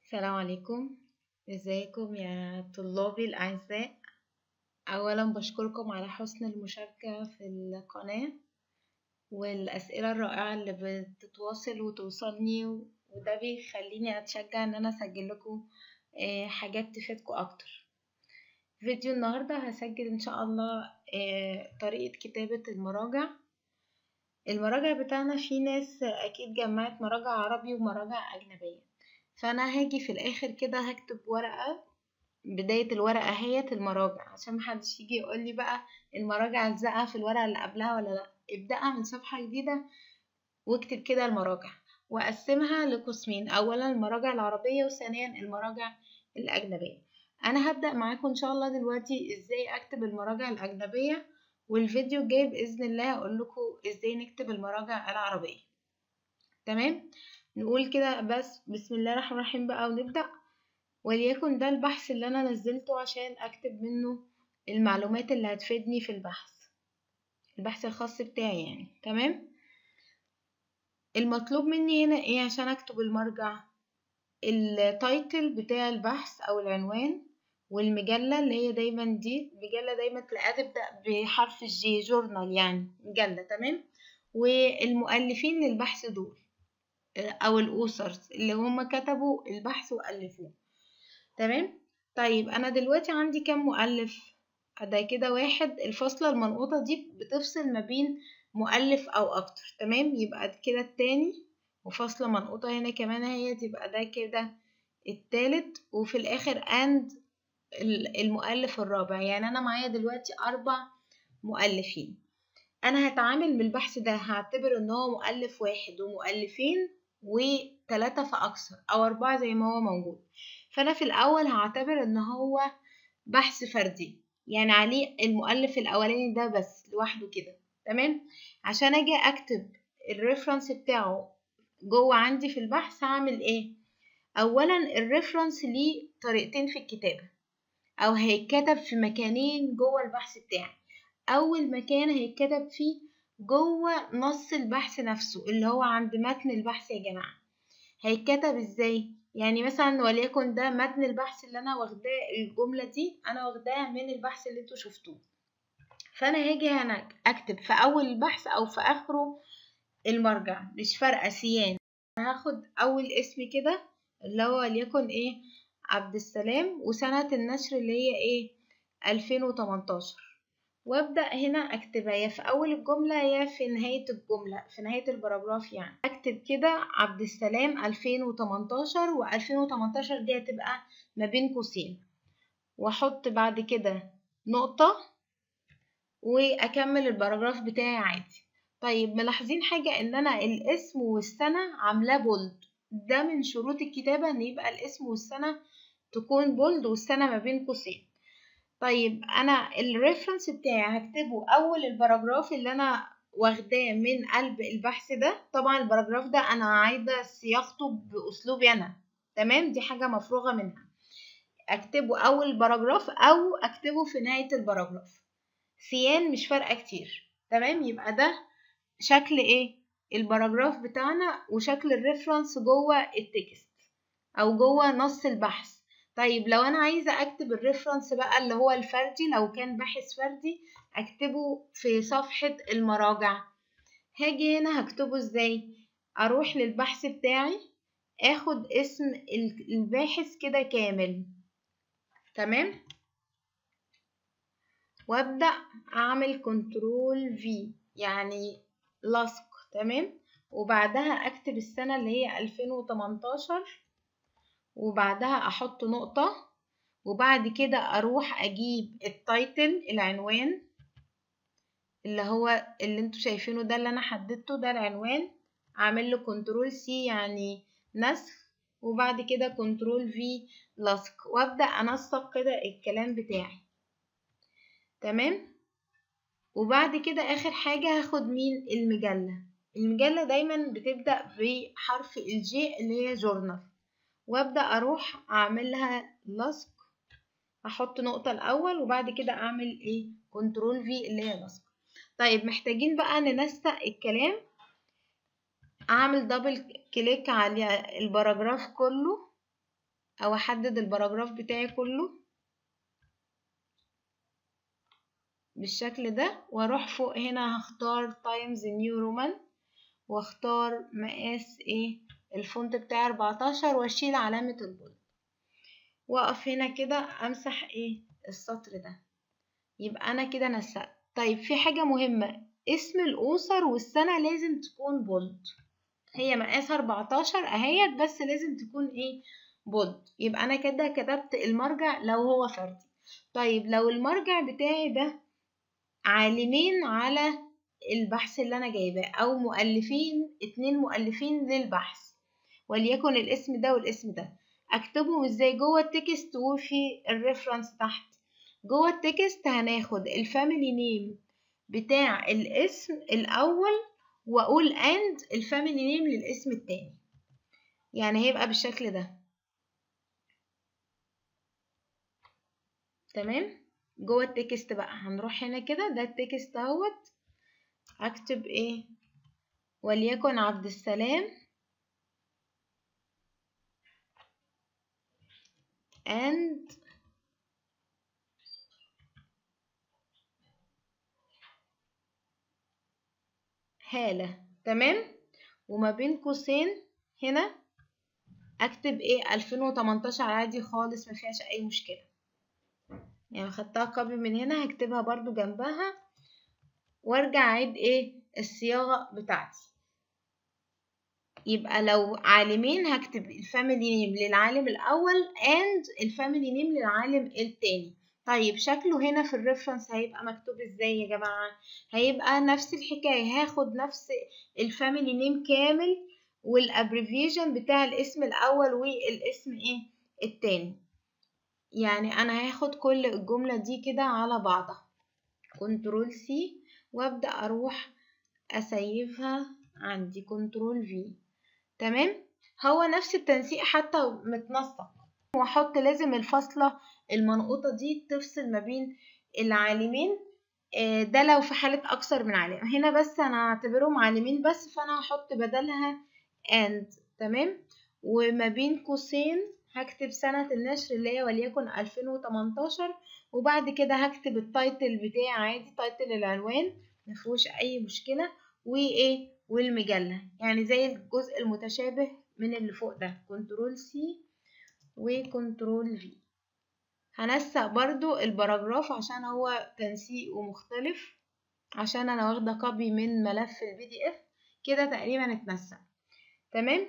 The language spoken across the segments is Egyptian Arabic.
السلام عليكم ازيكم يا طلابي الاعزاء اولا بشكركم على حسن المشاركة في القناة والاسئلة الرائعة اللي بتتواصل وتوصلني وده بيخليني اتشجع ان انا اسجل لكم آه، حاجات تفيدكم اكتر فيديو النهاردة هسجل ان شاء الله آه، طريقة كتابة المراجع المراجع بتاعنا في ناس اكيد جمعت مراجع عربي ومراجع اجنبية فانا هاجي في الاخر كده هكتب ورقة بداية الورقة اهيت المراجع عشان محدش يجي يقول لي بقى المراجع الزقة في الورقة اللي قبلها ولا لا ابدأها من صفحة جديدة واكتب كده المراجع وأقسمها لقسمين أولا المراجع العربية وثانيا المراجع الأجنبية أنا هبدأ معاكم إن شاء الله دلوقتي إزاي أكتب المراجع الأجنبية والفيديو الجاي بإذن الله هقول لكم إزاي نكتب المراجع العربية تمام نقول كده بس بسم الله الرحمن الرحيم بقى ونبدأ وليكن ده البحث اللي أنا نزلته عشان أكتب منه المعلومات اللي هتفيدني في البحث البحث الخاص بتاعي يعني تمام المطلوب مني هنا ايه عشان اكتب المرجع التايتل بتاع البحث او العنوان والمجلة اللي هي دايما دي مجلة دايما تلاقيها تبدأ بحرف الجي جورنال يعني مجلة تمام والمؤلفين للبحث دول او الاوثرز اللي هم كتبوا البحث والفوه تمام طيب انا دلوقتي عندي كام مؤلف ده كده واحد الفاصلة المنقوطة دي بتفصل ما بين مؤلف أو أكتر تمام يبقى كده التاني وفاصلة منقوطة هنا كمان اهي تبقى ده كده التالت وفي الآخر أند المؤلف الرابع يعني أنا معايا دلوقتي أربع مؤلفين أنا هتعامل بالبحث ده هعتبر إن هو مؤلف واحد ومؤلفين وتلاتة فأكثر أو أربعة زي ما هو موجود فأنا في الأول هعتبر إن هو بحث فردي يعني عليه المؤلف الأولاني ده بس لوحده كده تمام عشان أجي أكتب الريفرنس بتاعه جوه عندي في البحث هعمل إيه أولا الريفرنس ليه طريقتين في الكتابة أو هيتكتب في مكانين جوه البحث بتاعي أول مكان هيتكتب فيه جوه نص البحث نفسه اللي هو عند متن البحث يا جماعة هيتكتب ازاي يعني مثلا وليكن ده متن البحث اللي انا واخداه الجمله دي انا واخداها من البحث اللي انتوا شفتوه فانا هاجي هنا اكتب في اول البحث او في اخره المرجع مش فارقه سيان هاخد اول اسم كده اللي هو وليكن ايه عبد السلام وسنه النشر اللي هي ايه 2018 وابدا هنا اكتبها يا في اول الجمله يا في نهايه الجمله في نهايه البراجراف يعني اكتب كده عبد السلام 2018 و2018 دي هتبقى ما بين قوسين واحط بعد كده نقطه واكمل البراجراف بتاعي عادي طيب ملاحظين حاجه ان انا الاسم والسنه عاملاه بولد ده من شروط الكتابه ان يبقى الاسم والسنه تكون بولد والسنه ما بين قوسين طيب انا الريفرنس بتاعي هكتبه اول الباراجراف اللي انا واخداه من قلب البحث ده طبعا الباراجراف ده انا عايزه صياغته باسلوبي انا تمام دي حاجه مفروغه منها اكتبه اول باراجراف او اكتبه في نهايه الباراجراف سيان مش فارقه كتير تمام يبقى ده شكل ايه الباراجراف بتاعنا وشكل الريفرنس جوه التكست او جوه نص البحث طيب لو انا عايزه اكتب الريفرنس بقى اللي هو الفردي لو كان باحث فردي اكتبه في صفحه المراجع هاجي هنا هكتبه ازاي اروح للبحث بتاعي اخد اسم الباحث كده كامل تمام وابدا اعمل كنترول في يعني لصق تمام وبعدها اكتب السنه اللي هي 2018 وبعدها احط نقطة وبعد كده اروح اجيب التايتل العنوان اللي هو اللي انتوا شايفينه ده اللي انا حددته ده العنوان اعمل له كنترول سي يعني نسخ وبعد كده كنترول في لصق وابدا انسق كده الكلام بتاعي تمام وبعد كده اخر حاجة هاخد مين المجلة المجلة دايما بتبدأ بحرف الجي اللي هي جورنال وابدا اروح اعملها لصق احط نقطة الاول وبعد كده اعمل ايه كنترول في اللي هي لصق طيب محتاجين بقى ننسق الكلام اعمل دبل كليك على الباراجراف كله او احدد الباراجراف بتاعي كله بالشكل ده واروح فوق هنا هختار تايمز نيو رومان واختار مقاس ايه الفونت بتاعي 14 واشيل علامة البولد واقف هنا كده امسح ايه السطر ده يبقى انا كده نسقت طيب في حاجة مهمة اسم الاسر والسنة لازم تكون بولد هي مقاس 14 اهيت بس لازم تكون ايه بولد يبقى انا كده كتبت المرجع لو هو فردي طيب لو المرجع بتاعي ده عالمين على البحث اللي انا جايباه او مؤلفين اتنين مؤلفين للبحث وليكن الاسم ده والاسم ده اكتبهم ازاي جوه التكست وفي الريفرنس تحت جوه التكست هناخد الفاميلي نيم بتاع الاسم الاول واقول اند الفاميلي نيم للاسم التاني يعني هيبقى بالشكل ده تمام جوه التكست بقى هنروح هنا كده ده التكست اهوت اكتب ايه وليكن عبد السلام and هالة تمام وما بين قوسين هنا اكتب ايه 2018 عادي خالص ما فيهاش اي مشكله يعني خدتها كوبي من هنا هكتبها برضو جنبها وارجع اعيد ايه الصياغه بتاعتي يبقى لو عالمين هكتب الفاميلي نيم للعالم الاول and الفاميلي نيم للعالم التاني طيب شكله هنا في الريفرنس هيبقى مكتوب ازاي يا جماعه هيبقى نفس الحكايه هاخد نفس الفاميلي نيم كامل والابريفيشن بتاع الاسم الاول والاسم ايه التاني يعني انا هاخد كل الجمله دي كده على بعضها كنترول سي وابدا اروح اسيفها عندي كنترول في تمام هو نفس التنسيق حتى متنسق واحط لازم الفاصله المنقوطه دي تفصل ما بين العالمين ده لو في حالة أكثر من عالم هنا بس أنا هعتبرهم عالمين بس فأنا هحط بدلها and تمام وما بين قوسين هكتب سنة النشر اللي هي وليكن 2018 وبعد كده هكتب التايتل بتاعي عادي تايتل العنوان مفيهوش أي مشكلة وإيه والمجلة يعني زي الجزء المتشابه من اللي فوق ده كنترول سي وكنترول في هنسق برضو الباراجراف عشان هو تنسيق ومختلف عشان انا واخده كوبي من ملف البي دي اف كده تقريبا اتنسق تمام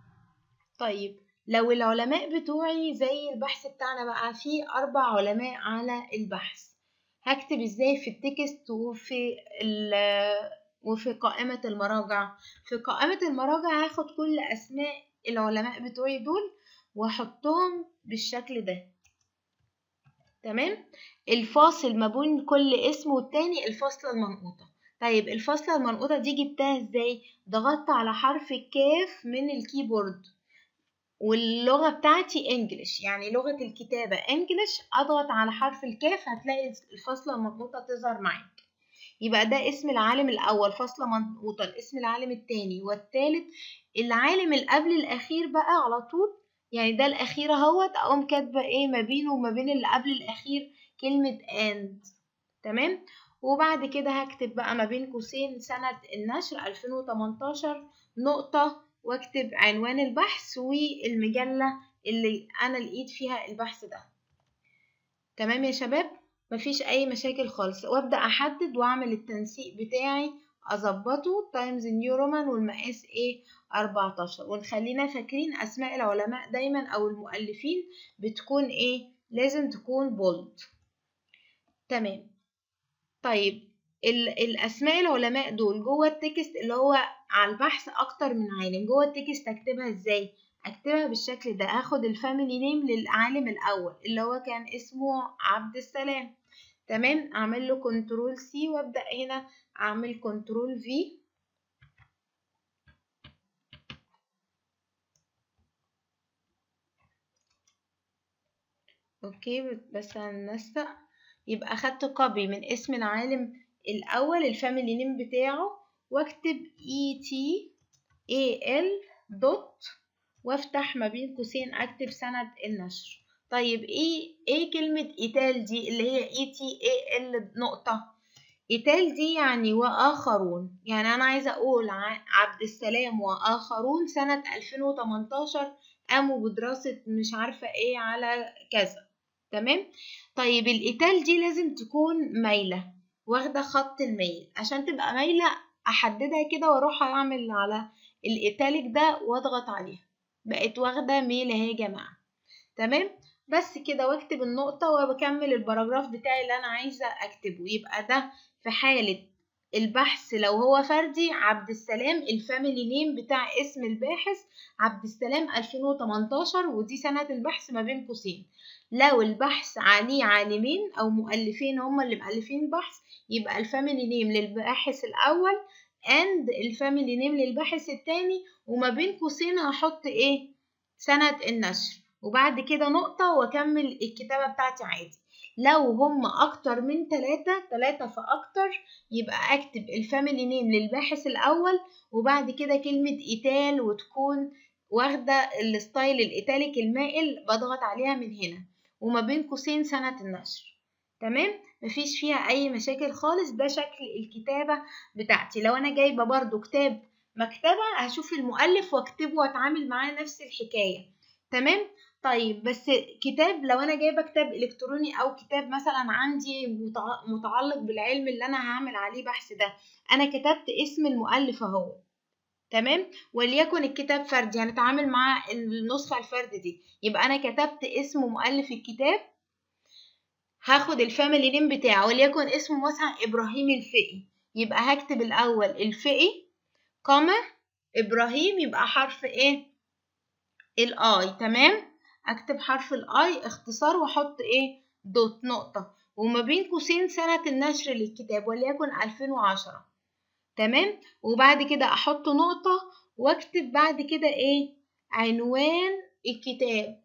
طيب لو العلماء بتوعي زي البحث بتاعنا بقى فيه اربع علماء على البحث هكتب ازاي في التكست وفي وفي قائمة المراجع في قائمة المراجع هاخد كل اسماء العلماء بتوعي دول واحطهم بالشكل ده تمام الفاصل ما بين كل اسم والتاني الفاصلة المنقوطة طيب الفاصلة المنقوطة دي جبتها ازاي ضغطت على حرف الكاف من الكيبورد واللغة بتاعتي انجلش يعني لغة الكتابة انجلش اضغط على حرف الكاف هتلاقي الفاصلة المنقوطة تظهر معاك يبقى ده اسم العالم الاول فاصلة منقوطة الاسم العالم التاني والتالت العالم اللي قبل الاخير بقى على طول يعني ده الأخير اهوت أقوم كاتبة إيه ما بينه وما بين اللي قبل الأخير كلمة and تمام وبعد كده هكتب بقى ما بين قوسين سنة النشر 2018 نقطة واكتب عنوان البحث والمجلة اللي أنا لقيت فيها البحث ده تمام يا شباب مفيش أي مشاكل خالص وأبدأ أحدد وأعمل التنسيق بتاعي أظبطه تايمز نيو رومان والمقاس إيه 14 ونخلينا فاكرين أسماء العلماء دايما أو المؤلفين بتكون إيه لازم تكون بولد تمام طيب الأسماء العلماء دول جوه التكست اللي هو على البحث أكتر من عالم جوه التكست أكتبها إزاي أكتبها بالشكل ده هاخد الفاميلي نيم للعالم الأول اللي هو كان اسمه عبد السلام تمام أعمل له كنترول سي وأبدأ هنا أعمل كنترول في اوكي بس هننسق يبقى اخدت كوبي من اسم العالم الاول الفاميلي نيم بتاعه واكتب اي تي اي ال دوت وافتح ما بين قوسين اكتب سنة النشر طيب ايه ايه كلمة ايتال دي اللي هي اي تي اي ال نقطة ايتال دي يعني واخرون يعني انا عايزة اقول عبد السلام واخرون سنة 2018 قاموا بدراسة مش عارفة ايه على كذا تمام طيب الايتال دي لازم تكون مايلة واخدة خط الميل عشان تبقى مايلة احددها كده واروح اعمل على الايتاليك ده واضغط عليها بقت واخدة ميل اهي يا جماعة تمام بس كده واكتب النقطة وبكمل الباراجراف بتاعي اللي انا عايزة اكتبه يبقى ده في حالة البحث لو هو فردي عبد السلام الفاميلي نيم بتاع اسم الباحث عبد السلام 2018 ودي سنة البحث ما بين قوسين لو البحث عليه عالمين او مؤلفين هما اللي مؤلفين البحث يبقى الفاميلي نيم للباحث الاول and الفاميلي نيم للباحث التاني وما بين قوسين هحط ايه سنة النشر وبعد كده نقطة واكمل الكتابة بتاعتي عادي لو هم اكتر من تلاتة تلاتة فاكتر يبقى اكتب الفاميلي نيم للباحث الاول وبعد كده كلمة ايتال وتكون واخدة الستايل الايتاليك المائل بضغط عليها من هنا وما بين قوسين سنة النشر تمام مفيش فيها اي مشاكل خالص ده شكل الكتابة بتاعتي لو انا جايبة برضو كتاب مكتبة هشوف المؤلف واكتبه واتعامل معاه نفس الحكاية تمام طيب بس كتاب لو انا جايبه كتاب الكتروني او كتاب مثلا عندي متعلق بالعلم اللي انا هعمل عليه بحث ده انا كتبت اسم المؤلف اهو تمام وليكن الكتاب فردي هنتعامل مع النسخه الفرد دي يبقى انا كتبت اسم مؤلف الكتاب هاخد الفاميلي نيم بتاعه وليكن اسمه مثلا ابراهيم الفقي يبقى هكتب الاول الفقي كوما ابراهيم يبقى حرف ايه الاي تمام اكتب حرف الاي اختصار واحط ايه دوت نقطة وما بين قوسين سنة النشر للكتاب وليكن 2010 تمام وبعد كده احط نقطة واكتب بعد كده ايه عنوان الكتاب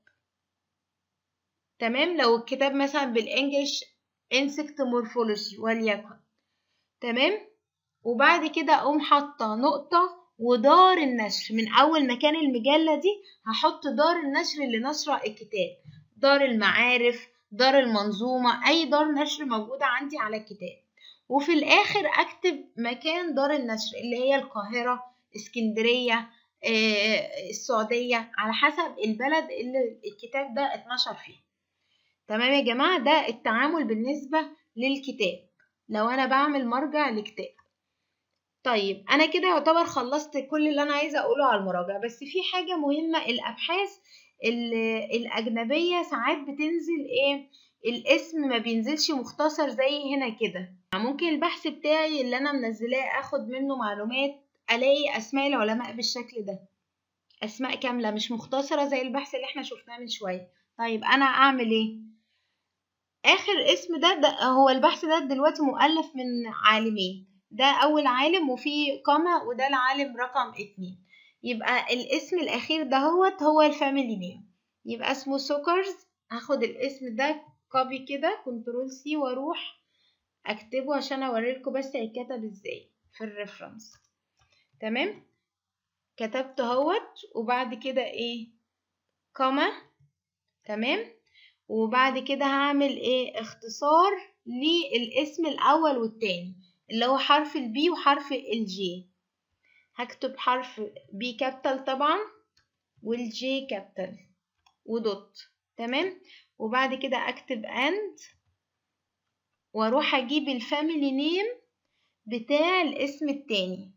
تمام لو الكتاب مثلا بالانجلش insect morphology وليكن تمام وبعد كده اقوم حاطة نقطة ودار النشر من أول مكان المجلة دي هحط دار النشر اللي نشر الكتاب دار المعارف دار المنظومة أي دار نشر موجودة عندي على الكتاب وفي الآخر أكتب مكان دار النشر اللي هي القاهرة اسكندرية آه السعودية على حسب البلد اللي الكتاب ده اتنشر فيه تمام يا جماعة ده التعامل بالنسبة للكتاب لو أنا بعمل مرجع لكتاب طيب انا كده يعتبر خلصت كل اللي انا عايزه اقوله على المراجعه بس في حاجه مهمه الابحاث الاجنبيه ساعات بتنزل ايه الاسم ما بينزلش مختصر زي هنا كده ممكن البحث بتاعي اللي انا منزلاه اخد منه معلومات الاقي اسماء العلماء بالشكل ده اسماء كامله مش مختصره زي البحث اللي احنا شفناه من شويه طيب انا اعمل ايه اخر اسم ده, ده هو البحث ده دلوقتي مؤلف من عالمين ده أول عالم وفي كوما وده العالم رقم اتنين يبقى الاسم الأخير ده هوت هو الفاميلي نيم يبقى اسمه سوكرز هاخد الاسم ده كوبي كده كنترول سي واروح اكتبه عشان اوريلكم بس هيتكتب ازاي في الريفرنس تمام كتبت اهوت وبعد كده ايه كوما تمام وبعد كده هعمل ايه اختصار للاسم الاول والتاني اللي هو حرف البي وحرف الجي هكتب حرف بي كابيتال طبعا والجي كابيتال ودوت تمام وبعد كده اكتب اند واروح اجيب الفاميلي نيم بتاع الاسم التاني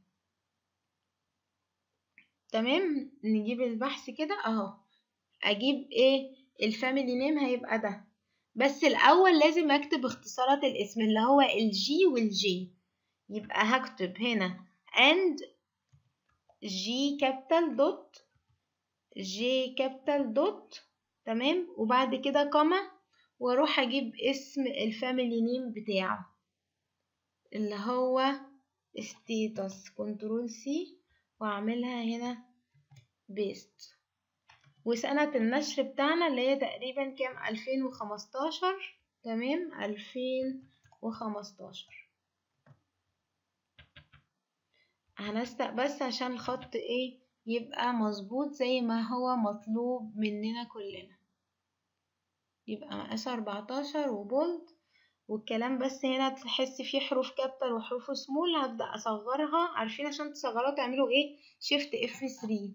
تمام نجيب البحث كده اهو اجيب ايه الفاميلي نيم هيبقى ده بس الاول لازم اكتب اختصارات الاسم اللي هو الجي والجي يبقى هكتب هنا and g capital dot j capital dot تمام وبعد كده كوما واروح اجيب اسم الفاميلي نيم بتاعه اللي هو status كنترول سي واعملها هنا بيست وسنة النشر بتاعنا اللي هي تقريبا كام ألفين وخمستاشر تمام ألفين وخمستاشر هنسق بس عشان الخط ايه يبقى مظبوط زي ما هو مطلوب مننا كلنا يبقى مقاس أربعتاشر وبولد والكلام بس هنا تحس فيه حروف كابيتال وحروف سمول هبدأ أصغرها عارفين عشان تصغروها تعملوا ايه شيفت اف 3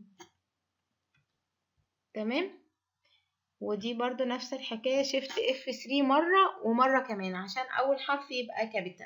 تمام ودي برضو نفس الحكاية شيفت اف 3 مرة ومرة كمان عشان أول حرف يبقى كابيتال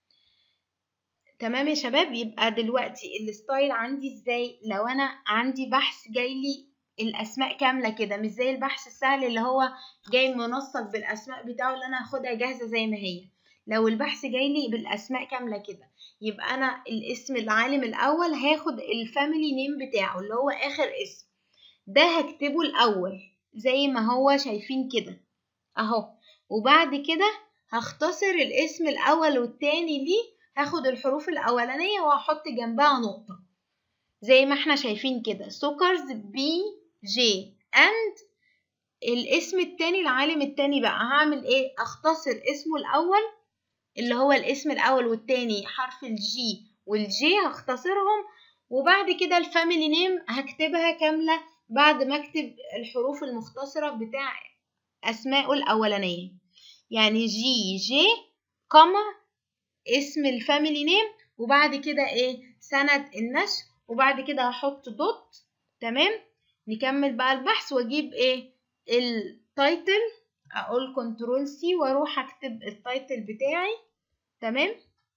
تمام يا شباب يبقى دلوقتي الستايل عندي ازاي لو انا عندي بحث جاي لي الاسماء كامله كده مش زي البحث السهل اللي هو جاي منسق بالاسماء بتاعه اللي انا هاخدها جاهزه زي ما هي لو البحث جاي لي بالاسماء كامله كده يبقى انا الاسم العالم الاول هاخد الفاميلي نيم بتاعه اللي هو اخر اسم ده هكتبه الاول زي ما هو شايفين كده اهو وبعد كده هختصر الاسم الاول والتاني ليه هاخد الحروف الاولانيه وهحط جنبها نقطه زي ما احنا شايفين كده سكرز بي جي اند الاسم التاني العالم التاني بقى هعمل ايه اختصر اسمه الاول اللي هو الاسم الاول والتاني حرف الجي والجي هختصرهم وبعد كده الفاميلي نيم هكتبها كاملة بعد ما اكتب الحروف المختصرة بتاع اسمائه الاولانية يعني جي جي كما اسم الفاميلي نيم وبعد كده ايه سنة النشر وبعد كده هحط دوت تمام نكمل بقى البحث واجيب ايه التايتل اقول كنترول سي واروح اكتب التايتل بتاعي تمام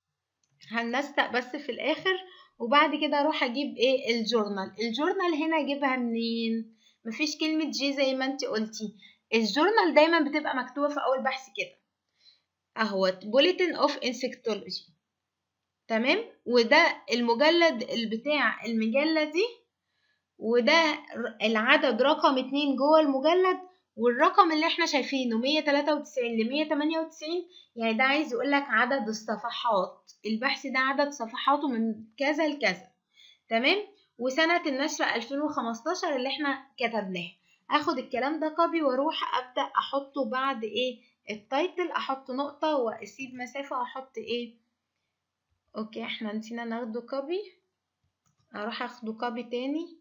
هننسق بس في الاخر وبعد كده اروح اجيب ايه الجورنال الجورنال هنا اجيبها منين مفيش كلمة جي زي ما انت قلتي الجورنال دايما بتبقى مكتوبة في اول بحث كده اهوت بوليتن اوف انسكتولوجي تمام وده المجلد بتاع المجلة دي وده العدد رقم اتنين جوه المجلد والرقم اللي احنا شايفينه مية تلاتة وتسعين لمية تمانية وتسعين يعني ده عايز يقولك عدد الصفحات البحث ده عدد صفحاته من كذا لكذا تمام وسنة النشر ألفين وخمستاشر اللي احنا كتبناه اخد الكلام ده كوبي واروح ابدأ احطه بعد ايه التايتل احط نقطة واسيب مسافة واحط ايه اوكي احنا نسينا ناخده كوبي اروح اخده كوبي تاني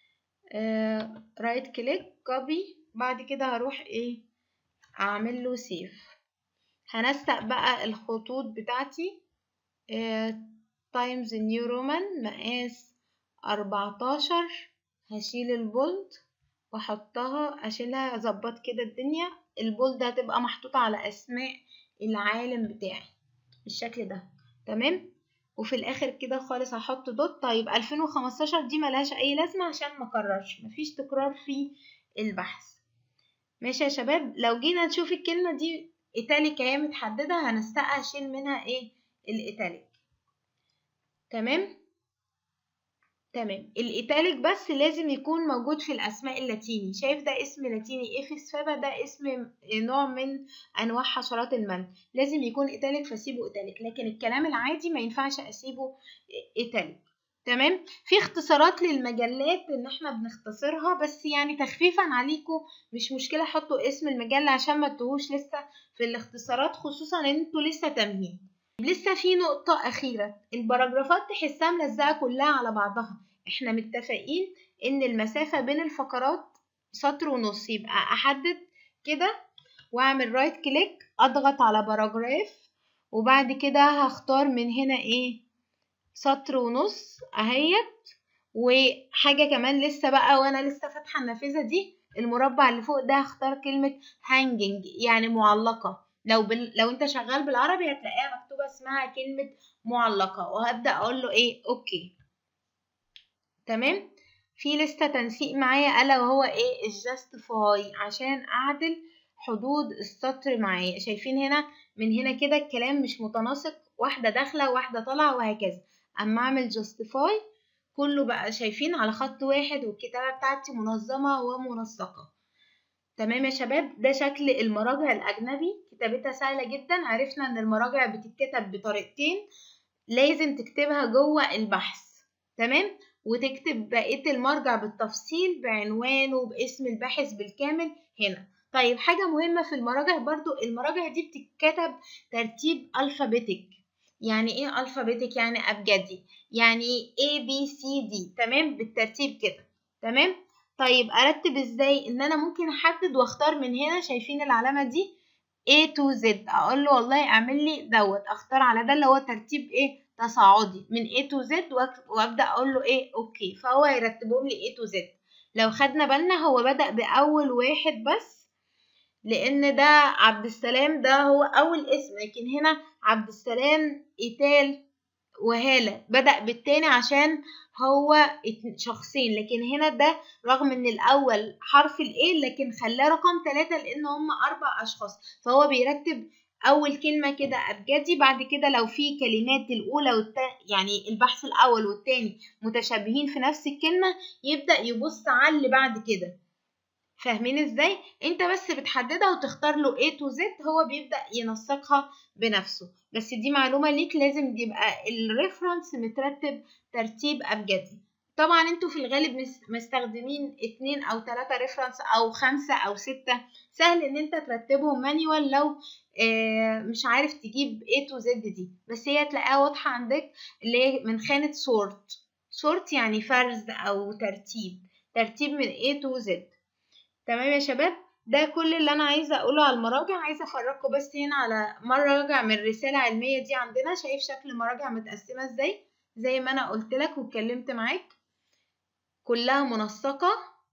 آه رايت كليك كوبي بعد كده هروح ايه اعمل له سيف هنسق بقى الخطوط بتاعتي تايمز نيو رومان مقاس أربعتاشر هشيل البولد واحطها اشيلها اظبط كده الدنيا البولد هتبقى محطوطة على اسماء العالم بتاعي بالشكل ده تمام وفي الاخر كده خالص هحط دوت طيب 2015 دي ملهاش اي لازمه عشان ما اكررش مفيش تكرار في البحث ماشي يا شباب لو جينا نشوف الكلمه دي ايتاليك اهي متحدده هنستقى اشيل منها ايه الايتاليك تمام تمام الايتاليك بس لازم يكون موجود في الاسماء اللاتيني شايف ده اسم لاتيني افيس فابا ده اسم نوع من انواع حشرات المن لازم يكون ايتاليك فاسيبه ايتاليك لكن الكلام العادي ما ينفعش اسيبه ايتاليك تمام في اختصارات للمجلات ان احنا بنختصرها بس يعني تخفيفا عليكم مش مشكله حطوا اسم المجله عشان ما تتوهوش لسه في الاختصارات خصوصا ان انتوا لسه تمهيد لسه في نقطة أخيرة البراجرافات تحسها ملزقة كلها على بعضها احنا متفقين ان المسافة بين الفقرات سطر ونص يبقى احدد كده واعمل رايت كليك اضغط على باراجراف وبعد كده هختار من هنا ايه سطر ونص اهيت وحاجة كمان لسه بقى وانا لسه فاتحة النافذة دي المربع اللي فوق ده هختار كلمة هانجنج يعني معلقة لو بال... لو انت شغال بالعربي هتلاقيها مكتوبة اسمها كلمة معلقة وهبدأ اقول له ايه اوكي تمام في لسه تنسيق معايا الا وهو ايه الجاستيفاي عشان اعدل حدود السطر معايا شايفين هنا من هنا كده الكلام مش متناسق واحدة داخلة واحدة طالعة وهكذا اما اعمل جاستيفاي كله بقى شايفين على خط واحد والكتابة بتاعتي منظمة ومنسقة تمام يا شباب ده شكل المراجع الأجنبي كتابتها سهلة جدا عرفنا إن المراجع بتتكتب بطريقتين لازم تكتبها جوه البحث تمام وتكتب بقية المرجع بالتفصيل بعنوانه باسم الباحث بالكامل هنا طيب حاجة مهمة في المراجع برضو المراجع دي بتتكتب ترتيب ألفابيتك يعني ايه الفابيتك يعني ابجدي يعني A B C D تمام بالترتيب كده تمام طيب ارتب ازاي ان انا ممكن احدد واختار من هنا شايفين العلامه دي A to Z اقول له والله اعمل لي دوت اختار على ده اللي هو ترتيب ايه تصاعدي من A to Z وابدا اقول له ايه اوكي فهو يرتبهم لي A to Z لو خدنا بالنا هو بدأ بأول واحد بس لأن ده عبد السلام ده هو أول اسم لكن هنا عبد السلام إيتال وهالة بدأ بالتاني عشان هو شخصين لكن هنا ده رغم ان الاول حرف الايه لكن خلاه رقم ثلاثة لان هم اربع اشخاص فهو بيرتب اول كلمة كده ابجدي بعد كده لو في كلمات الاولى والتاني يعني البحث الاول والتاني متشابهين في نفس الكلمة يبدأ يبص على اللي بعد كده فاهمين ازاي انت بس بتحددها وتختار له A to Z هو بيبدأ ينسقها بنفسه بس دي معلومة ليك لازم يبقى الريفرنس مترتب ترتيب أبجدي طبعا انتوا في الغالب مستخدمين اتنين او تلاتة ريفرنس او خمسة او ستة سهل ان انت ترتبهم مانيوال لو اه مش عارف تجيب A to Z دي بس هي تلاقيها واضحة عندك اللي هي من خانة sort sort يعني فرز او ترتيب ترتيب من A to Z تمام يا شباب ده كل اللي انا عايزه اقوله على المراجع عايزه افرجكم بس هنا على مراجع من رساله علميه دي عندنا شايف شكل المراجع متقسمه ازاي زي ما انا قلت لك واتكلمت معاك كلها منسقه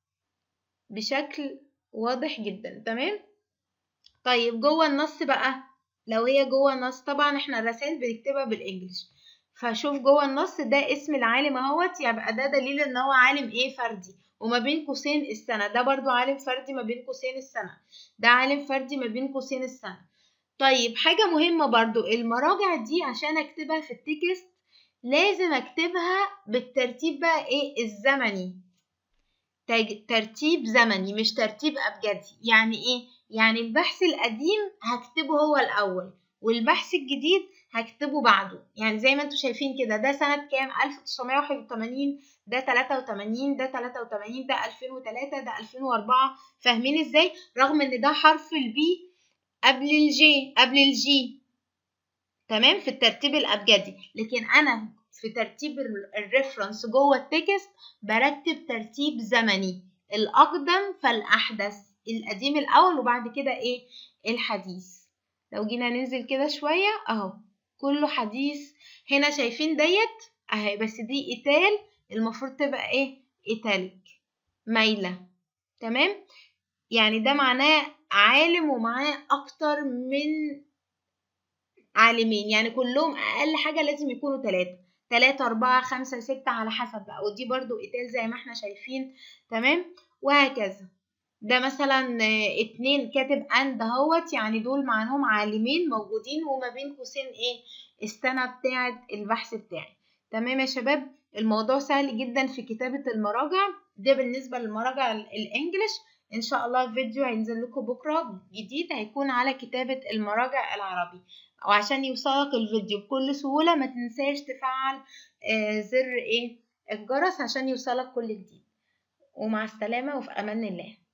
بشكل واضح جدا تمام طيب جوه النص بقى لو هي جوه النص طبعا احنا الرسائل بنكتبها بالانجلش فشوف جوه النص ده اسم العالم اهوت يبقى ده دليل ان هو عالم ايه فردي وما بين قوسين السنة ده برضو عالم فردي ما بين قوسين السنة ده عالم فردي ما بين قوسين السنة طيب حاجة مهمة برضو المراجع دي عشان اكتبها في التكست لازم اكتبها بالترتيب بقى ايه الزمني ترتيب زمني مش ترتيب ابجدي يعني ايه يعني البحث القديم هكتبه هو الاول والبحث الجديد هكتبه بعده يعني زي ما انتم شايفين كده ده سنة كام 1981 ده 83 ده 83 ده 2003 ده 2004 فاهمين ازاي رغم ان ده حرف البي قبل الجي قبل الجي تمام في الترتيب الابجدي لكن انا في ترتيب الريفرنس جوه التكست برتب ترتيب زمني الاقدم فالاحدث القديم الاول وبعد كده ايه الحديث لو جينا ننزل كده شويه اهو كله حديث هنا شايفين ديت اهي بس دي ايتال المفروض تبقى ايه ايتاليك مايلة تمام يعني ده معناه عالم ومعاه اكتر من عالمين يعني كلهم اقل حاجة لازم يكونوا تلاتة تلاتة اربعة خمسة ستة على حسب بقى ودي برضو ايتال زي ما احنا شايفين تمام وهكذا ده مثلا اتنين كاتب اند اهوت يعني دول معناهم عالمين موجودين وما بين قوسين ايه السنة بتاعة البحث بتاعي تمام يا شباب الموضوع سهل جدا في كتابة المراجع ده بالنسبة للمراجع الانجليش ان شاء الله الفيديو هينزل لكم بكرة جديد هيكون على كتابة المراجع العربي وعشان يوصلك الفيديو بكل سهولة ما تنساش تفعل آه زر ايه الجرس عشان يوصلك كل جديد ومع السلامة وفي امان الله